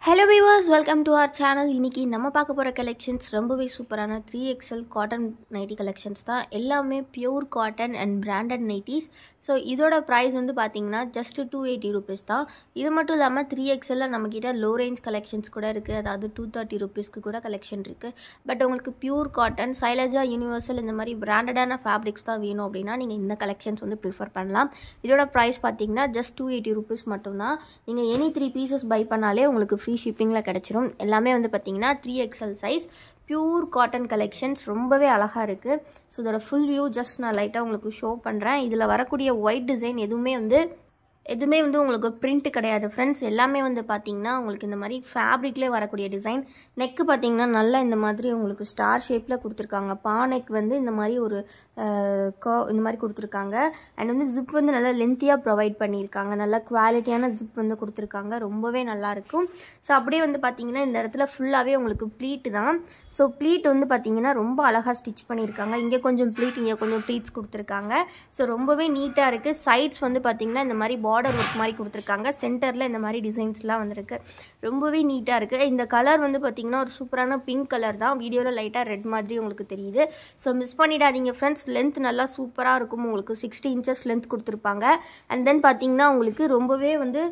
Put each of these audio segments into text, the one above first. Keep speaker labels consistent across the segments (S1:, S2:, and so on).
S1: hello viewers welcome to our channel இன்னைக்கு நம்ம பார்க்க போகிற கலெக்ஷன்ஸ் ரொம்பவே சூப்பரான three XL cotton nighty collections தான் எல்லாமே pure cotton and branded nighties so இதோட ப்ரைஸ் வந்து பார்த்தீங்கன்னா ஜஸ்ட் டூ எயிட்டி ருபீஸ் தான் இது மட்டும் இல்லாமல் த்ரீ எக்ஸலில் நம்மக்கிட்ட லோ ரேஞ்ச் கலெக்ஷன்ஸ் கூட இருக்குது அதாவது டூ தேர்ட்டி ருபீஸ்க்கு கூட கலெக்ஷன் இருக்குது பட் உங்களுக்கு பியூர் காட்டன் சைலஜா யூனிவர்சல் இந்த மாதிரி பிராண்டடான ஃபேப்ரிக்ஸ் தான் வேணும் அப்படின்னா நீங்கள் இந்த கலெக்ஷன்ஸ் வந்து ப்ரிஃபர் பண்ணலாம் இதோட ப்ரைஸ் பார்த்தீங்கன்னா ஜஸ்ட் டூ எயிட்டி ருபீஸ் மட்டும்தான் நீங்கள் எனி த்ரீ பீசஸ் பை பண்ணாலே உங்களுக்கு ஃப்ரீ ஷிப்பிங்கில் கிடச்சிரும் எல்லாமே வந்து பார்த்தீங்கன்னா three XL size pure cotton collections ரொம்பவே அழகாக இருக்குது ஸோ இதோட ஃபுல் வியூ ஜஸ்ட் நான் லைட்டாக உங்களுக்கு ஷோ பண்ணுறேன் இதில் வரக்கூடிய ஒயிட் டிசைன் எதுவுமே வந்து எதுவுமே வந்து உங்களுக்கு பிரிண்ட் கிடையாது ஃப்ரெண்ட்ஸ் எல்லாமே வந்து பார்த்தீங்கன்னா உங்களுக்கு இந்த மாதிரி ஃபேப்ரிக்லேயே வரக்கூடிய டிசைன் நெக்கு பார்த்தீங்கன்னா நல்லா இந்த மாதிரி உங்களுக்கு ஸ்டார் ஷேப்பில் கொடுத்துருக்காங்க பா நெக் வந்து இந்த மாதிரி ஒரு கர் இந்த மாதிரி கொடுத்துருக்காங்க அண்ட் வந்து ஜிப் வந்து நல்லா லென்த்தியாக ப்ரொவைட் பண்ணியிருக்காங்க நல்லா குவாலிட்டியான ஜிப் வந்து கொடுத்துருக்காங்க ரொம்பவே நல்லாயிருக்கும் ஸோ அப்படியே வந்து பார்த்தீங்கன்னா இந்த இடத்துல ஃபுல்லாகவே உங்களுக்கு ப்ளீட் தான் ஸோ ப்ளீட் வந்து பார்த்தீங்கன்னா ரொம்ப அழகாக ஸ்டிச் பண்ணியிருக்காங்க இங்கே கொஞ்சம் ப்ளீட் இங்கே கொஞ்சம் ப்ளீட்ஸ் கொடுத்துருக்காங்க ஸோ ரொம்பவே நீட்டாக இருக்குது சைட்ஸ் வந்து பார்த்தீங்கன்னா இந்த மாதிரி பார்டர் ஒர்க் மாதிரி கொடுத்துருக்காங்க சென்டரில் இந்த மாதிரி டிசைன்ஸ்லாம் வந்திருக்கு ரொம்பவே நீட்டாக இருக்குது இந்த கலர் வந்து பார்த்திங்கன்னா ஒரு சூப்பரான பிங்க் கலர் தான் வீடியோவில் லைட்டாக ரெட் மாதிரி உங்களுக்கு தெரியுது ஸோ மிஸ் பண்ணிடாதீங்க ஃப்ரெண்ட்ஸ் லென்த் நல்லா சூப்பராக இருக்கும் உங்களுக்கு சிக்ஸ்டி இன்ச்சஸ் லென்த் கொடுத்துருப்பாங்க அண்ட் தென் பார்த்தீங்கன்னா உங்களுக்கு ரொம்பவே வந்து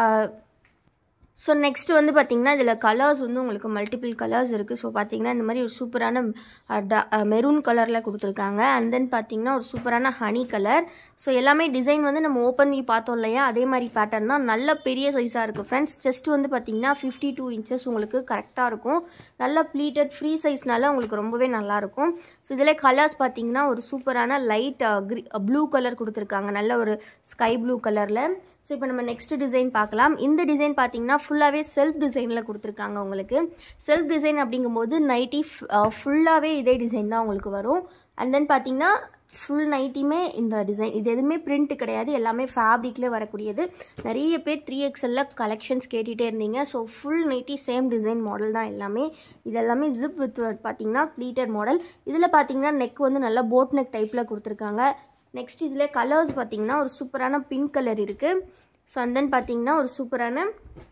S1: ஸோ நெக்ஸ்ட் வந்து பார்த்திங்கன்னா இதில் கலர்ஸ் வந்து உங்களுக்கு மல்டிபிள் கலர்ஸ் இருக்குது ஸோ பார்த்தீங்கன்னா இந்த மாதிரி ஒரு சூப்பரான மெரூன் கலரில் கொடுத்துருக்காங்க அண்ட் தென் பார்த்தீங்கன்னா ஒரு சூப்பரான ஹனி கலர் ஸோ எல்லாமே டிசைன் வந்து நம்ம ஓப்பன் பண்ணி பார்த்தோம் இல்லையா அதே மாதிரி பேட்டர்ன் தான் நல்ல பெரிய சைஸாக இருக்குது ஃப்ரெண்ட்ஸ் ஜஸ்ட் வந்து பார்த்திங்கன்னா ஃபிஃப்டி டூ இன்ச்சஸ் உங்களுக்கு கரெக்டாக இருக்கும் நல்ல ப்ளீட்டட் ஃப்ரீ சைஸ்னால உங்களுக்கு ரொம்பவே நல்லாயிருக்கும் ஸோ இதில் கலர்ஸ் பார்த்தீங்கன்னா ஒரு சூப்பரான லைட் க்ரீ ப்ளூ கலர் கொடுத்துருக்காங்க நல்ல ஒரு ஸ்கை ப்ளூ கலரில் ஸோ இப்போ நம்ம நெக்ஸ்ட் டிசைன் பார்க்கலாம் இந்த டிசைன் பார்த்தீங்கன்னா ஃபுல்லாகவே செல்ஃப் டிசைனில் கொடுத்துருக்காங்க உங்களுக்கு செல்ஃப் டிசைன் அப்படிங்கும்போது நைட்டி ஃபுல்லாகவே இதே டிசைன் தான் உங்களுக்கு வரும் அண்ட் தென் பார்த்தீங்கன்னா ஃபுல் நைட்டியுமே இந்த டிசைன் இது எதுவுமே பிரிண்ட் கிடையாது எல்லாமே ஃபேப்ரிக்லேயே வரக்கூடியது நிறைய பேர் த்ரீ எக்ஸலில் கலெக்ஷன்ஸ் கேட்டுகிட்டே இருந்தீங்க so full nighty same design model தான் எல்லாமே இது எல்லாமே ஜிப் வித் பார்த்தீங்கன்னா ப்ளீட்டட் மாடல் இதில் பார்த்தீங்கன்னா நெக் வந்து நல்லா போட் நெக் டைப்பில் கொடுத்துருக்காங்க நெக்ஸ்ட் இதில் கலர்ஸ் பார்த்தீங்கன்னா ஒரு சூப்பரான பிங்க் கலர் இருக்குது ஸோ அண்ட் தென் பார்த்தீங்கன்னா ஒரு சூப்பரான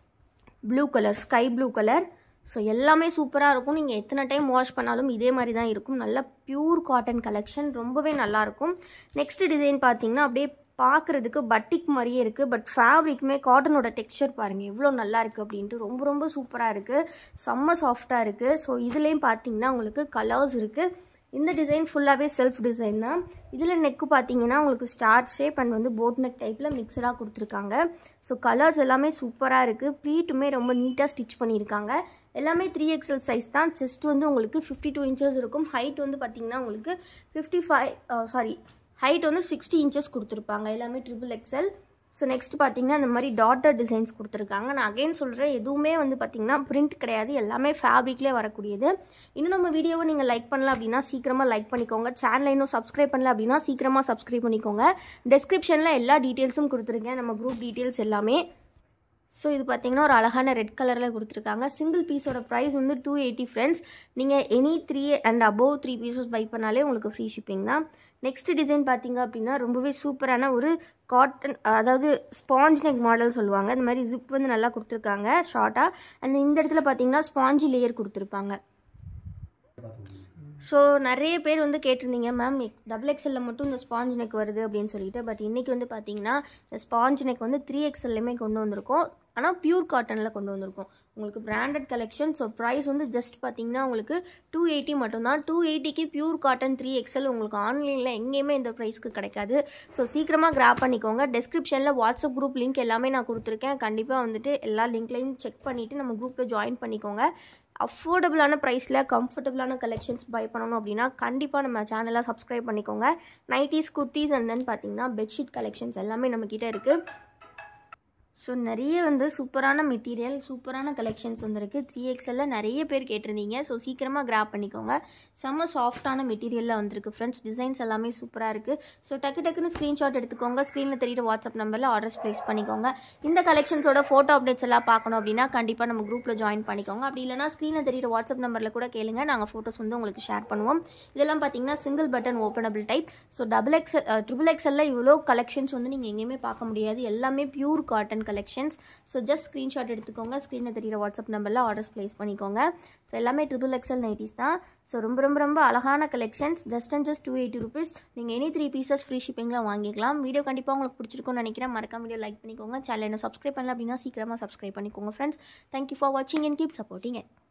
S1: blue colour sky blue colour so எல்லாமே சூப்பராக இருக்கும் நீங்கள் எத்தனை டைம் வாஷ் பண்ணாலும் இதே மாதிரி தான் இருக்கும் நல்ல பியூர் காட்டன் கலெக்ஷன் ரொம்பவே நல்லாயிருக்கும் நெக்ஸ்ட் டிசைன் பார்த்தீங்கன்னா அப்படியே பார்க்குறதுக்கு பட்டிக் மாதிரியே இருக்குது பட் ஃபேப்ரிக்குமே காட்டனோட டெக்ஸ்சர் பாருங்கள் எவ்வளோ நல்லா இருக்குது அப்படின்ட்டு ரொம்ப ரொம்ப சூப்பராக இருக்குது செம்ம சாஃப்டாக இருக்குது ஸோ இதுலேயும் பார்த்தீங்கன்னா உங்களுக்கு கலர்ஸ் இருக்குது இந்த டிசைன் ஃபுல்லாகவே செல்ஃப் டிசைன் தான் இதில் நெக்கு பார்த்தீங்கன்னா உங்களுக்கு ஸ்டார் ஷேப் அண்ட் வந்து போட் நெக் டைப்பில் மிக்சடாக கொடுத்துருக்காங்க ஸோ கலர்ஸ் எல்லாமே சூப்பராக இருக்குது ப்ளீட்டுமே ரொம்ப நீட்டாக ஸ்டிச் பண்ணியிருக்காங்க எல்லாமே த்ரீ எக்ஸல் சைஸ் தான் செஸ்ட் வந்து உங்களுக்கு ஃபிஃப்டி டூ இன்ச்சஸ் இருக்கும் ஹைட் வந்து பார்த்திங்கன்னா உங்களுக்கு ஃபிஃப்டி ஃபைவ் சாரி ஹைட் வந்து சிக்ஸ்டி இன்ச்சஸ் கொடுத்துருப்பாங்க எல்லாமே ட்ரிபிள் எக்ஸல் ஸோ நெக்ஸ்ட் பார்த்தீங்கன்னா இந்த மாதிரி டாட்டர் டிசைன்ஸ் கொடுத்துருக்காங்க நான் அகைன் சொல்கிறேன் எதுவுமே வந்து பார்த்திங்கன்னா பிரிண்ட் கிடையாது எல்லாமே ஃபேப்ரிக்லேயே வரக்கூடியது இன்னும் நம்ம வீடியோவை நீங்கள் லைக் பண்ணல அப்படின்னா சீக்கிரமாக லைக் பண்ணிக்கோங்க சேனலை இன்னும் சப்ஸ்கிரைப் பண்ணல அப்படின்னா சீக்கிரமாக சப்ஸ்கிரைப் பண்ணிக்கோங்க டெஸ்கிரிப்ஷனில் எல்லா டீட்டெயில்ஸும் கொடுத்துருக்கேன் நம்ம குரூப் டீட்டெயில்ஸ் எல்லாமே ஸோ இது பார்த்தீங்கன்னா ஒரு அழகான ரெட் கலரில் கொடுத்துருக்காங்க சிங்கிள் பீஸோட ப்ரைஸ் வந்து டூ எயிட்டி ஃப்ரெண்ட்ஸ் நீங்கள் any three and above three pieces buy பண்ணாலே உங்களுக்கு ஃப்ரீ ஷிப்பிங் தான் நெக்ஸ்ட் டிசைன் பார்த்தீங்க அப்படின்னா ரொம்பவே சூப்பரான ஒரு காட்டன் அதாவது ஸ்பாஞ்ச் நெக் மாடல் சொல்லுவாங்க இந்த மாதிரி ஜிப் வந்து நல்லா கொடுத்துருக்காங்க ஷார்ட்டாக அந்த இந்த இடத்துல பார்த்தீங்கன்னா ஸ்பாஞ்சி லேயர் கொடுத்துருப்பாங்க ஸோ நிறைய பேர் வந்து கேட்டிருந்தீங்க மேம் டபுள் எக்ஸலில் மட்டும் இந்த ஸ்பாஞ்ச் நெக் வருது அப்படின்னு சொல்லிட்டு பட் இன்றைக்கி வந்து பார்த்தீங்கன்னா இந்த ஸ்பாஞ்ச் நெக் வந்து த்ரீ எக்ஸல்லையுமே கொண்டு வந்திருக்கோம் ஆனால் பியூர் காட்டனில் கொண்டு வந்திருக்கோம் உங்களுக்கு பிராண்டட் கலெக்ஷன் ஸோ ப்ரைஸ் வந்து ஜஸ்ட் பார்த்தீங்கன்னா உங்களுக்கு டூ எயிட்டி மட்டும்தான் டூ எயிட்டிக்கு பியூர் காட்டன் த்ரீ எக்ஸல் உங்களுக்கு ஆன்லைனில் எங்கேயுமே இந்த ப்ரைஸ்க்கு கிடைக்காது ஸோ சீக்கிரமாக கிராப் பண்ணிக்கோங்க டெஸ்கிரிப்ஷனில் வாட்ஸ்அப் குரூப் லிங்க் எல்லாமே நான் கொடுத்துருக்கேன் கண்டிப்பாக வந்துட்டு எல்லா லிங்க்லையும் செக் பண்ணிவிட்டு நம்ம குரூப்பில் ஜாயின் பண்ணிக்கோங்க அஃபோர்டபுளான ப்ரைஸில் கம்ஃபர்டபுளான கலெக்ஷன்ஸ் பை பண்ணணும் அப்படின்னா கண்டிப்பாக நம்ம சேனலை சப்ஸ்கிரைப் பண்ணிக்கோங்க நைட்டிஸ் குர்த்திஸ் அண்ட் தென் பார்த்தீங்கன்னா பெட்ஷீட் கலெக்ஷன்ஸ் எல்லாமே நம்மக்கிட்ட இருக்குது ஸோ நிறைய வந்து சூப்பரான மெட்டீரியல் சூப்பரான கலெக்ஷன்ஸ் வந்துருக்கு த்ரீ எக்ஸலில் நிறைய பேர் கேட்டிருந்தீங்க ஸோ சீக்கிரமாக கிராப் பண்ணிக்கோங்க செம்ம சாஃப்டான மெட்டீரியலில் வந்திருக்கு ஃப்ரெண்ட்ஸ் டிசைன்ஸ் எல்லாமே சூப்பராக இருக்குது ஸோ டக்கு டக்குன்னு ஸ்க்ரீன்ஷாட் எடுத்துக்கோங்க ஸ்க்ரீனில் தெரியிற வாட்ஸ்அப் நம்பரில் ஆர்டர்ஸ் ப்ளேஸ் பண்ணிக்கோங்க இந்த கலெக்ஷன்ஸோட ஃபோட்டோ அப்டேட்ஸ் எல்லாம் பார்க்கணும் அப்படின்னா கண்டிப்பாக நம்ம குரூப்பில் ஜாயின் பண்ணிக்கோங்க அப்படி இல்லைனா ஸ்க்ரீனில் தெரியிற வாட்ஸ்அப் நம்பரில் கூட கேளுங்க நாங்கள் ஃபோட்டோஸ் வந்து உங்களுக்கு ஷேர் பண்ணுவோம் இதெல்லாம் பார்த்தீங்கன்னா single button openable type so double XL triple எக்ஸலில் இவ்வளோ கலெக்ஷன்ஸ் வந்து நீங்கள் எங்கேயுமே பார்க்க முடியாது எல்லாமே pure cotton collections so just screenshot எடுத்துக்கோங்க ஸ்க்ரீனில் தெரியிற வாட்ஸ்அப் நம்பரில் ஆர்டர்ஸ் ப்ளேஸ் பண்ணிக்கோங்க ஸோ எல்லாமே ட்ரிபிள் எக்ஸல் நைட்டிஸ் தான் ஸோ ரொம்ப ரொம்ப ரொம்ப அழகான collections just and just two eighty rupees நீங்கள் எனி த்ரீ பீசஸ் ஃப்ரீ ஷிப்பிங்கில் வாங்கிக்கலாம் வீடியோ கண்டிப்பாக உங்களுக்கு பிடிச்சிருக்கும்னு நினைக்கிறேன் மறக்காம வீடியோ லைக் பண்ணிக்கோங்க சேனல் என்ன சப்ஸ்கிரைப் பண்ணல அப்படின்னா சீக்கிரமாக சப்ஸ்கிரைப் பண்ணிக்கோங்க ஃப்ரெண்ட்ஸ் தேங்க்யூ ஃபார் வாட்சிங் அண்ட் கீப் சப்போர்ட்டிங் it